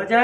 సరోజా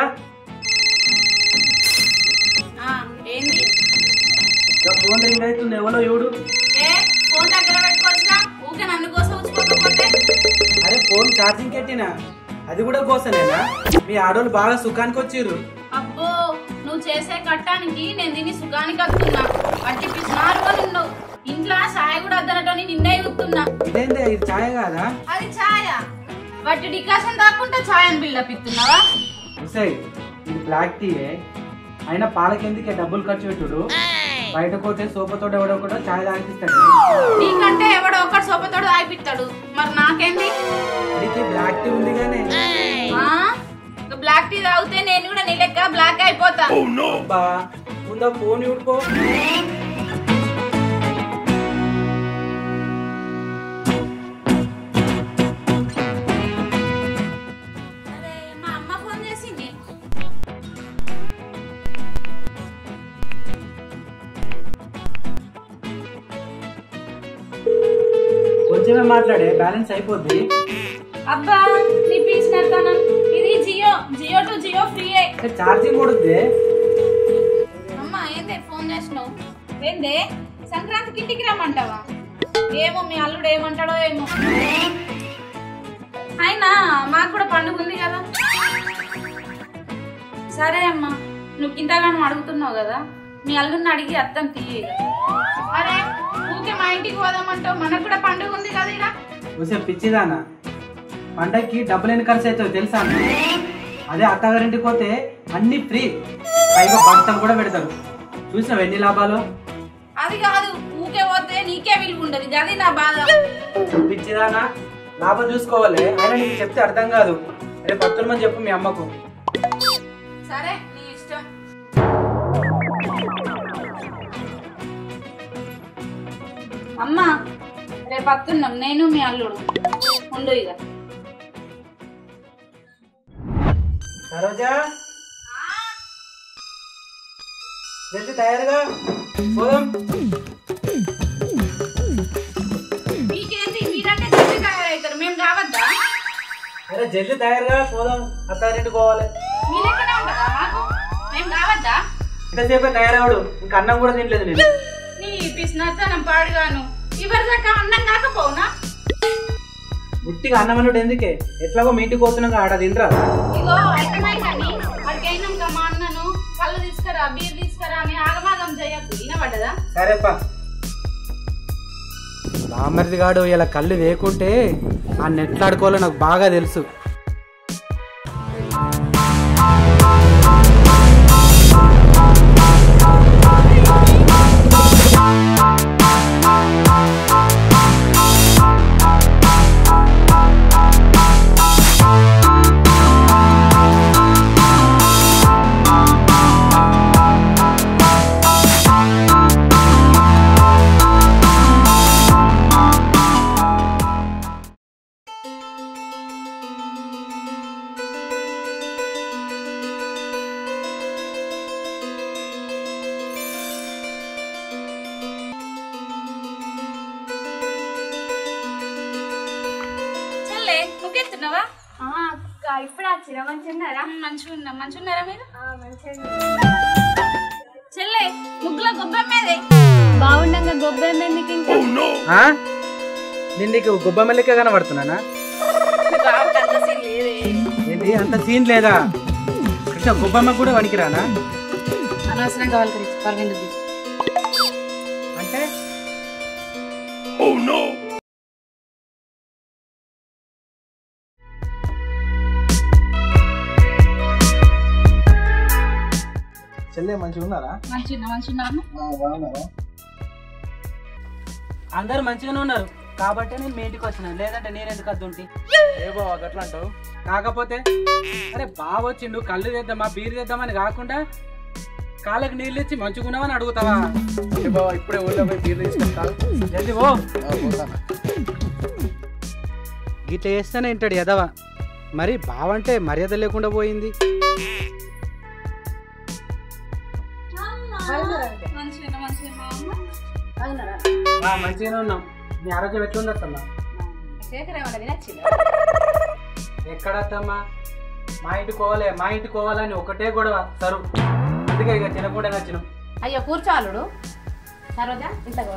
ఆ, ఏంది ఇంకా ఫోన్ రింగ్ అవుతుంది ఎవరో చూడు ఏ ఫోన్ దగ్గర పెట్టుకోవచ్చుగా ఊకే నన్ను కోసం ఉంచుకోకపోతే అరే ఫోన్ ఛార్జింగ్ పెట్టినా అది కూడా కోసనేనా మీ ఆడోళ్ళు బాగా సుఖానికి వచ్చిర్రు అబ్బో నువ్వు చేసే కట్టానికి నేను దీన్ని సుఖానికి వస్తున్నా అట్టి పిసినారు అని ఉన్నావు ఇంట్లో సాయ కూడా వద్దనటని నిన్నే చూస్తున్నా ఇదేందే ఇది ఛాయ కాదా అది ఛాయ బట్టి డికాషన్ దాక్కుంటే ఛాయని బిల్డప్ ఇస్తున్నావా ఉసాయి ఇది బ్లాక్ టీయే అయినా పాలకెందుకే డబ్బులు ఖర్చు పెట్టుడు బయట పోతే సోపతో ఎవడో కూడా ఛాయ్ తాగిస్తాడు నీకంటే ఎవడో ఒక్కడు సోపతోడు ఆగిపిస్తాడు మరి నాకేంది ఇది బ్లాక్ టీ ఉంది కానీ ఆ? ఇక బ్లాక్ టీ తాగితే నేను కూడా నీ లెక్క బ్లాక్ అయిపోతా అబ్బా ముందా ఫోన్ చూడుకో అరే మా అమ్మ ఫోన్ చేసింది కొంచెమే మాట్లాడే బ్యాలెన్స్ అయిపోద్ది అబ్బా నీ పీస్ నెడతాను ఇది జియో జియో టు జియో ఫ్రీయే ఛార్జింగ్ కొడుద్ది అమ్మ ఏందే ఫోన్ చేసినావు ఏందే సంక్రాంతికి ఇంటికి రమ్మంటావా ఏమో మీ అల్లుడు ఏమంటాడో ఏమో అయినా మాకు కూడా పండుగ ఉంది కదా సరే అమ్మా నువ్వు ఇంతగానో అడుగుతున్నావు కదా మీ అల్లుడిని అడిగి అర్థం తీయ అరే ఊకే మా ఇంటికి పోదామంటావు మనకు కూడా పండుగ ఉంది కదా ఇక చూసే పిచ్చిదానా పండక్కి డబ్బులు ఎన్ని ఖర్చు అవుతావు తెలుసా అన్న? అదే అత్తగారింటికి పోతే అన్ని ఫ్రీ పైగా బట్టలు కూడా పెడతారు చూసినావు ఎన్ని లాభాలు అది కాదు ఊకే పోతే నీకే విలువ ఉండదు అది నా బాధ పిచ్చిదానా లాభం చూసుకోవాలి ఆయన నీకు చెప్తే అర్థం కాదు రేపు పత్తులమని చెప్పు మీ అమ్మకు సరే నీ ఇష్టం అమ్మా రేపు వస్తున్నాం నేను మీ అల్లుడు ఉండు ఇక సరోజా జల్దీ తయారుగా పోదాం మీకేంటి మీరంటే జల్దీ తయారవుతారు మేము కావద్దా అరే జల్దీ తయారుగా పోదాం అత్తారింటికి పోవాలి మీ లెక్కనే ఉంటుందా మాకు మేము కావద్దా ఇంతసేపే తయారవడు ఇంకా అన్నం కూడా తినలేదు నేను నీ పిసినతనం పాడుగాను ఇవరి దాకా అన్నం కాకపోవునా గుట్టిగా అన్నం అన్నుడు ఎందుకే ఎట్లాగో మీ ఇంటికి పోతున్నాగా ఆడ తినరా ఇగో అర్థమైందని అడిగైనాక మా అన్నను కళ్ళు తీసుకురా బీర్ తీసుకురా అని ఆగమాగం చేయొద్దు వినబడ్డదా సరేపా బామర్ది గాడు ఇలా కళ్ళు వేయకుంటే ఆ నెట్లాడుకోవాలో నాకు బాగా తెలుసు చెల్లే ముగ్గెత్తున్నావా అక్క ఇప్పుడు వచ్చిన మంచిగున్నారా మంచిగా ఉన్నా మంచిగా ఉన్నారా మీరు మంచిగా చెల్లే ముగ్గులో గొబ్బెమ్మేదే బాగుండగా గొబ్బెమ్మ ఎందుకు ఇంకా ఆ? నేను నీకు గుబ్బమెల్లిక కనబడుతున్నానా ఏంటి అంత సీన్ లేదా కృష్ణ గుబ్బమ్మ కూడా వణికిరానా అనవసరంగా వాళ్ళకి పర్విందు అంటే చెల్లె మంచిగా ఉన్నారా మంచిగా మంచిగా బాగున్నారా అందరు మంచిగానే ఉన్నారు కాబట్టి నేను మీ ఇంటికి వచ్చిన లేదంటే నేను ఎందుకు అద్దుంటి ఏ బావ అట్లా అంటావు కాకపోతే అరే బావ వచ్చిండు కళ్ళు తెద్దామా బీరు తెద్దామని కాకుండా కాళ్ళకి నీళ్ళు ఇచ్చి మంచుకున్నామని అడుగుతావా ఏ బావ ఇప్పుడే ఊళ్ళో పోయి బీర్లు తీసుకుంటావు జల్దీ ఓ గిట్ల చేస్తేనే వింటాడు ఎదవా మరి బావంటే మర్యాద లేకుండా పోయింది మంచిగా మంచిగా ఆ, మంచిగానే ఉన్నాం మీ ఆరోగ్యం ఎట్లుంది అత్తమ్మా శేఖర్ ఏమన్నా తినచ్చిందా ఎక్కడత్తమ్మా మా ఇంటికి పోవాలే మా ఇంటికి పోవాలని ఒకటే గొడవ సరు అందుకే ఇక తినకుండా నచ్చినాం అయ్యో కూర్చో అల్లుడు సరోజా ఇంతకు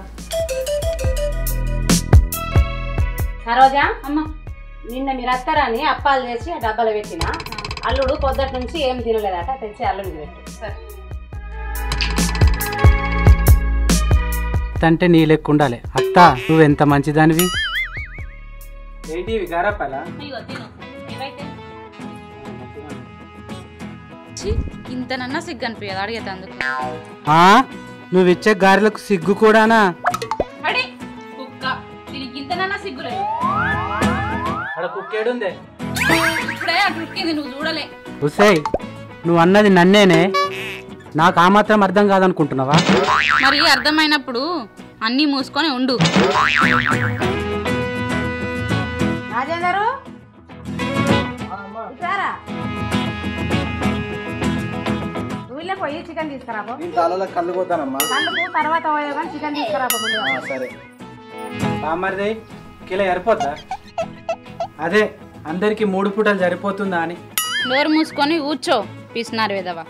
సరోజా అమ్మ నిన్న మీరు వస్తారని అప్పాలు చేసి ఆ డబ్బాలో పెట్టిన అల్లుడు పొద్దుటి నుంచి ఏం తినలేదట తెచ్చి అల్లుడికి పెట్టు సరే అంటే నీ లెక్క ఉండాలి అత్త నువ్వు ఎంత మంచిదానివి ఏంటి ఇవి గారప్పలా ఇగో తిను ఏవైతే ఛీ, ఇంతనన్నా సిగ్గు అనిపించదు అడిగేతందుకు ఆ, నువ్వు ఇచ్చే గారెలకు సిగ్గు కూడానా పడి కుక్క దీనికి ఇంతనన్నా సిగ్గులేదు అక్కడ కుక్కేడుందే ఇప్పుడే అటు ఉక్కింది నువ్వు చూడలే ఉసేయ్ నువ్వు అన్నది నన్నేనే నాకు ఆ మాత్రం అర్థం కాదనుకుంటున్నావా మరి అర్థమైనప్పుడు అన్నీ మూసుకొని ఉండు రాజేందరు ఇట్లారా నువ్వు ఇల్లే పోయి చికెన్ తీసుకురాబో నేను తలలో కళ్ళు పోతానమ్మా కళ్ళకు తర్వాత పోయే కానీ చికెన్ తీసుకురాబో ముందుగా సరే బామ్మరిది కిలో సరిపోద్దా అదే అందరికి మూడు పూటలు సరిపోతుందా అని నోరు మూసుకొని కూర్చో పిసినారు విధవా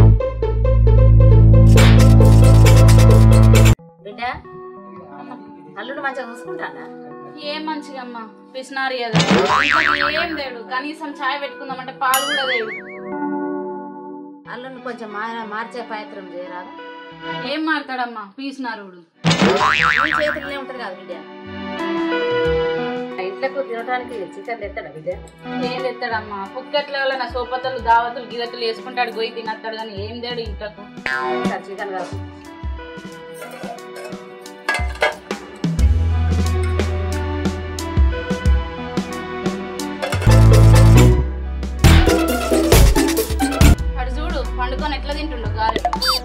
బిడ్డ అల్లుడు మంచిగా చూసుకుంటాడా ఏం మంచిగా అమ్మా పిసినారు కదా ఇంట్లోకి ఏం తేడు కనీసం చాయ్ పెట్టుకుందామంటే పాలు కూడా తేడు అల్లుడిని కొంచెం మా- మార్చే ప్రయత్నం చేయరాదు ఏం మాడతాడమ్మా పీసినారుడు నీ చేతుల్లోనే ఉంటుంది కదా బిడ్డ ఇంట్లోకి తినడానికి చికెన్ తెస్తాడా బిడ్డ ఏం తెస్తాడమ్మా పుక్కెట్ల వల్ల నా సోపతలు దావతులు గిదతులు వేసుకుంటాడు గొయ్యి తినస్తాడు కానీ ఏం తేడు ఇంట్లోకు చికెన్ కాదు అడు చూడు పండుకొని ఎట్లా తింటుండు గారెలు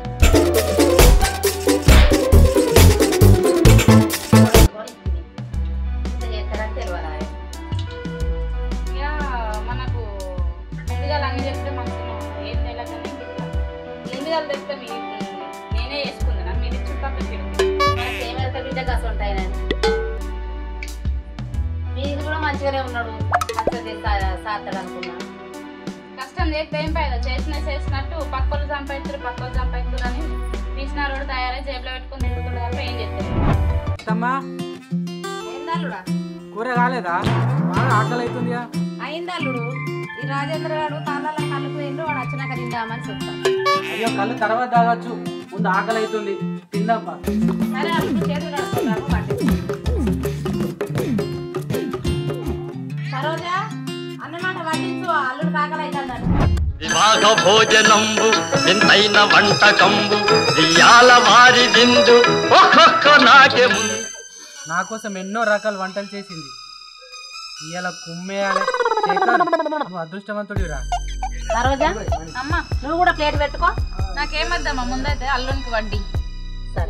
ఇంత చేస్తారని తెలియదా ఇక మనకు ముందుగా అన్ని చెప్తే మంచిగా ఏం తెలియకనే ముందుగా తెస్తే మీ నేనే చేసుకుందా మీరు చుట్టూ మనకి ఏమైతే బిడ్డ కాసు ఉంటాయని మీరు కూడా మంచిగానే ఉన్నాడు మంచిగా సాస్తాడు అనుకున్నా కష్టం చేస్తే ఏం పైదా చేసిన చేసినట్టు పక్కలు చంపేస్తారు పక్కలు చంపేస్తారు అని తీసిన రోడ్డు తయారై జేబులో పెట్టుకుని తిరుగుతాడు తప్ప ఏం చేస్తారు అత్తమ్మా ఏందల్లుడా కూర కాలేదా బాగా ఆకలి అవుతుందిగా అయిందల్లుడు ఈ రాజేంద్ర గారు తాళాల కళ్ళు పోయిండు వాడు వచ్చినాక తిందామని చెప్తాను అయ్యో కళ్ళు తర్వాత తాగొచ్చు ముందు ఆకలి అవుతుంది తిందాంపా సరే అల్లుడు చేతులు కడుక్కున్నాము పట్టి సరోజా అన్నమాట వడ్డించు అల్లుడు కాకలు అవుతాడు వివాహ భోజనంబు వింతైన వంటకంబు ఇయ్యాల వారి విందు ఒక్కొక్క నాకే ముందు నా కోసం ఎన్నో రకాల వంటలు చేసింది ఇవాళ కుమ్మేయాలి శేఖర్ నువ్వు అదృష్టవంతుడిరా సరోజా అమ్మా నువ్వు కూడా ప్లేట్ పెట్టుకో నాకేమద్దమ్మా ముందైతే అల్లునికి వడ్డీ సరే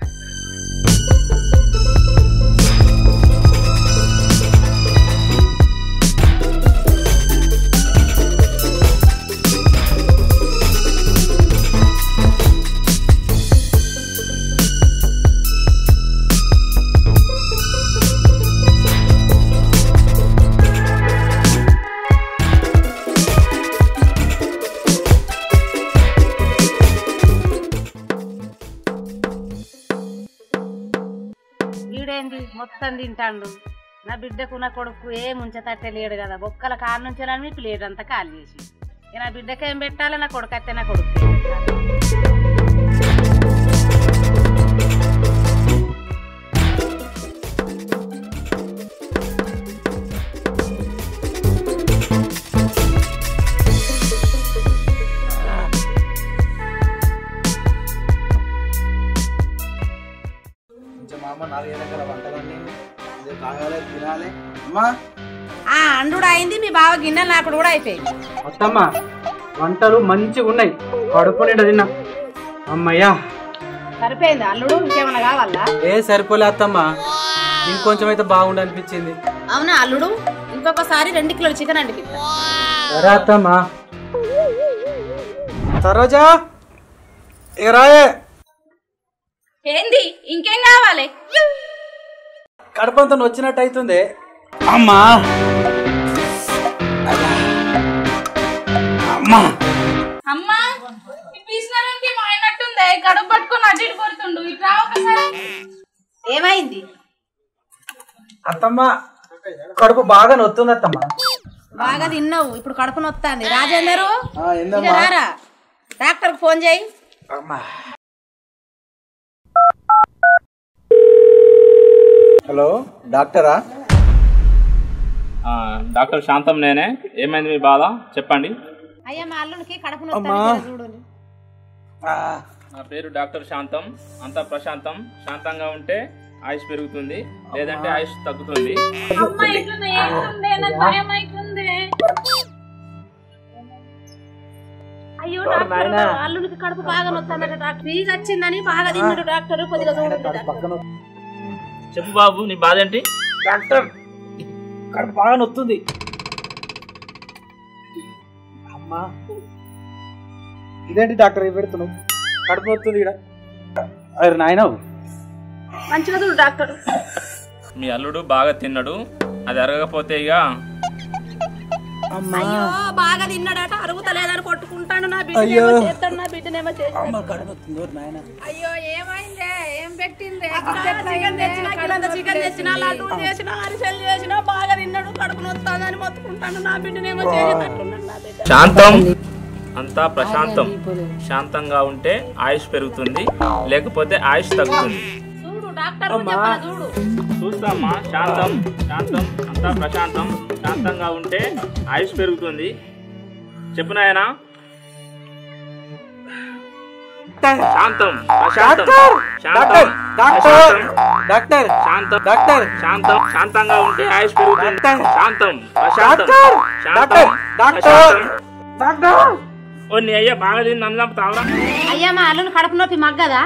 వీడేంది మొత్తం తింటాడు నా బిడ్డకు నా కొడుకు ఏ ముంచతట్టే లేడు కదా బొక్కల కారు నుంచి మీ ప్లేట్ అంతా ఖాళీ చేసి ఇక నా బిడ్డకి ఏం పెట్టాలి నా కొడుకు అయితే నా కొడుకు కొంచెం మా అమ్మ నాలుగైదు రకాల వంటలన్నీ ఇది తాగాలి తినాలి అమ్మా ఆ అండుడు అయింది మీ బావ గిన్నెలు నాకు కూడా అయిపోయింది అత్తమ్మ వంటలు మంచిగా ఉన్నాయి కడుపు నిండా తిన్నా అమ్మయ్యా సరిపోయింది అల్లుడు ఇంకేమన్నా కావాలా ఏ సరిపోలే అత్తమ్మ ఇంకొంచెం అయితే బాగుండు అనిపించింది అవునా అల్లుడు ఇంకొకసారి రెండు కిలోల చికెన్ అండి సరే అత్తమ్మ సరోజా ఇక రాయే ఏంది ఇంకేం కావాలి కడపంతో వచ్చినట్టు అవుతుంది అమ్మా అమ్మా ఈ పీసినారానికి మా అయినట్టుందే గడుపు పట్టుకొని అటు ఇటు కొడుతుండు ఇట్లా ఒకసారి ఏమైంది అత్తమ్మ కడుపు బాగా నొత్తుంది అత్తమ్మ బాగా తిన్నావు ఇప్పుడు కడుపు నొత్తాంది రాజేందరు ఆ, ఏందమ్మా రారా డాక్టర్ ఫోన్ చేయి హలో డాక్టరా ఆ, డాక్టర్ శాంతం నేనే ఏమైంది మీ బాధ చెప్పండి అయ్యా మా అల్లునికి కడుపు నొత్తాంది చూడు నా పేరు డాక్టర్ శాంతం అంతా ప్రశాంతం శాంతంగా ఉంటే ఆయుష్ పెరుగుతుంది లేదంటే ఆయుష్ తగ్గుతుంది అమ్మ ఇట్లా ఏంటుందే నాకు భయం అవుతుంది అయ్యో డాక్టర్ అల్లునికి కడుపు బాగా నొత్తాందట డాక్టర్ ఫీజు వచ్చిందని బాగా తిన్నాడు డాక్టర్ కొద్దిగా చూడండి చెప్పు బాబు నీ బాధ ఏంటి డాక్టర్ కడుపు బాగా నొత్తుంది అమ్మా ఇదేంటి డాక్టర్ ఇవి పెడుతున్నావు కడుపు నొత్తుంది ఇక్కడ అరే నాయన మంచిగా చూడు డాక్టర్ మీ అల్లుడు బాగా తిన్నాడు అది అరగకపోతే ఇక అయ్యో బాగా తిన్నాడట అరుగుతలేదని కొట్టుకుంటాడు నా బిడ్డనేమో చేస్తాడు నా బిడ్డనేమో చేస్తాడు కడుపు నొత్తుంది ఓరి నాయన అయ్యో ఏమైందే ఏం పెట్టిందే చికెన్ తెచ్చినా కిలోంత చికెన్ తెచ్చినా లడ్డు చేసినా అరిసెలు చేసినా బాగా తిన్నాడు కడుపు నొత్తాదని మొత్తుకుంటాడు నా బిడ్డనేమో చేసేటట్టున్నాడు నా బిడ్డ శాంతం అంతా ప్రశాంతం శాంతంగా ఉంటే ఆయుష్ పెరుగుతుంది లేకపోతే ఆయుష్ తగ్గుతుంది చూడు డాక్టర్ చెప్పాలి చూడు చూస్తామ్మా శాంతం శాంతం అంతా ప్రశాంతం శాంతంగా ఉంటే ఆయుష్ పెరుగుతుంది చెప్పు నాయనా శాంతం ప్రశాంతం శాంతం ప్రశాంతం డాక్టర్ శాంతం డాక్టర్ శాంతం శాంతంగా ఉంటే ఆయుష్ పెరుగుతుంది శాంతం ప్రశాంతం శాంతం డాక్టర్ డాక్టర్ ప్రశాంతం డాక్టర్ ఓ నీ అయ్యా బాగా తిని నన్ను చంపుతావురా అయ్యా మా అల్లుని కడుపు నొప్పి మగ్గదా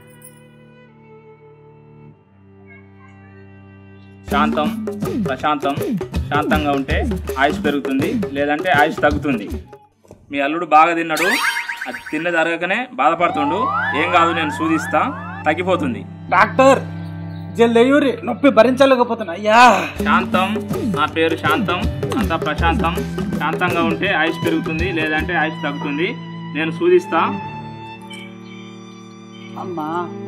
శాంతం ప్రశాంతం శాంతంగా ఉంటే ఆయుష్ పెరుగుతుంది లేదంటే ఆయుష్ తగ్గుతుంది మీ అల్లుడు బాగా తిన్నాడు అది తిన్నది అరగకనే బాధపడుతుండు ఏం కాదు నేను సూదిస్తా తగ్గిపోతుంది డాక్టర్ జల్లెయ్యూరి నొప్పి భరించలేకపోతున్నా అయ్యా శాంతం నా పేరు శాంతం అంతా ప్రశాంతం శాంతంగా ఉంటే ఆయుష్ పెరుగుతుంది లేదంటే ఆయుష్ తగ్గుతుంది నేను సూదిస్తా అమ్మా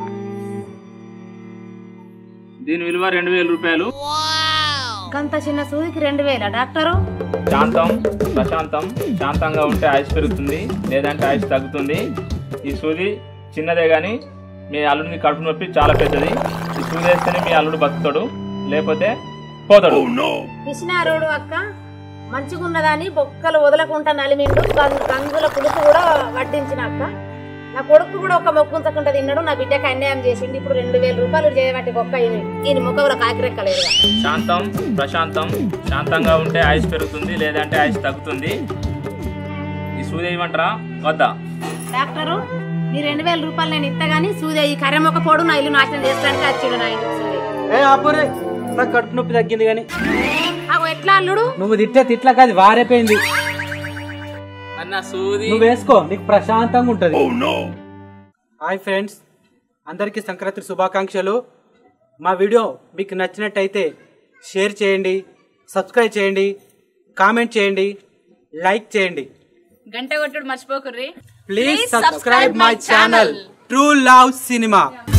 దీని విలువ రెండు వేల రూపాయలు గంత చిన్న సూదికి రెండు వేల డాక్టరు శాంతం ప్రశాంతం శాంతంగా ఉంటే ఆయుష్ పెరుగుతుంది లేదంటే ఆయుష్ తగ్గుతుంది ఈ సూది చిన్నదే కానీ మీ అల్లుడిని కడుపు నొప్పి చాలా పెద్దది ఈ సూది వేస్తేనే మీ అల్లుడు బతుకుతాడు లేకపోతే పోతాడు పిసినారోడు అక్క మంచిగున్నదని బొక్కలు వదలకుండా నలిమిండు గం- గంగుల పులుసు కూడా వడ్డించిన అక్క నా కొడుకు కూడా ఒక మొక్కుంచకుండా తిన్నాడు నా బిడ్డకి అన్యాయం చేసిండు ఇప్పుడు రెండు వేల రూపాయలు చేయబట్టి బొక్క ఈయన ఈయన ముఖ కూడా కాకిరెక్కలేదు శాంతం ప్రశాంతం శాంతంగా ఉంటే ఆయుష్ పెరుగుతుంది లేదంటే ఆయుష్ తగ్గుతుంది ఈ సూది వేయమంటారా వద్దా డాక్టరు నీ రెండు వేల రూపాయలు నేను ఇస్తా గానీ సూది ఈ కర్రెమొక పోడు నా ఇల్లు నాశనం చేస్తానికి వచ్చిండు నా ఇంటికి సూది ఏ ఆపురే నాకు కడుపు నొప్పి తగ్గింది కానీ అగో ఎట్లా అల్లుడు నువ్వు తిట్టే తిట్ల కాదు వారైపోయింది అన్న సూది నువ్వు వేసుకో నీకు ప్రశాంతంగా ఉంటది హాయ్ ఫ్రెండ్స్ అందరికీ సంక్రాంతి శుభాకాంక్షలు మా వీడియో మీకు నచ్చినట్టయితే షేర్ చేయండి సబ్స్క్రైబ్ చేయండి కామెంట్ చేయండి లైక్ చేయండి గంట కొట్టుడు మర్చిపోకుర్రి please subscribe my channel true love cinema